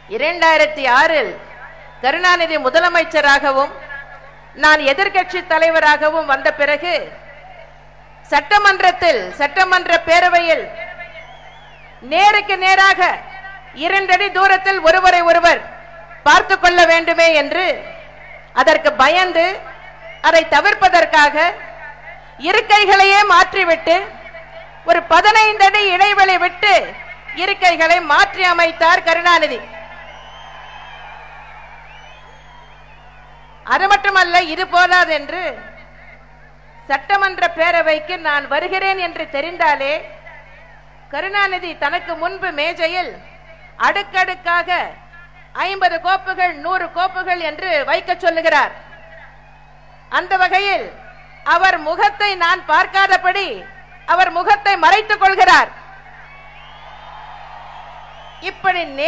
இரண்டாயிரத்தி ஆறில் கருணாநிதி முதலமைச்சராகவும் நான் எதிர்க்கட்சி தலைவராகவும் வந்த பிறகு சட்டமன்றத்தில் சட்டமன்ற பேரவையில் நேருக்கு நேராக இரண்டடி தூரத்தில் ஒருவரை ஒருவர் பார்த்து கொள்ள வேண்டுமே என்று அதற்கு பயந்து அதை தவிர்ப்பதற்காக இருக்கைகளையே மாற்றிவிட்டு ஒரு பதினைந்து அடி இடைவெளி விட்டு இருக்கைகளை மாற்றி அமைத்தார் கருணாநிதி அது மட்டுமல்ல இது போதாது என்று சட்டமன்ற பேரவைக்கு நான் வருகிறேன் என்று தெரிந்தாலே கருணாநிதி தனக்கு முன்பு மேஜையில் அடுக்கடுக்காக ஐம்பது கோப்புகள் நூறு கோப்புகள் என்று வைக்க சொல்லுகிறார் அந்த வகையில் அவர் முகத்தை நான் பார்க்காதபடி அவர் முகத்தை மறைத்துக் கொள்கிறார் இப்படி நே-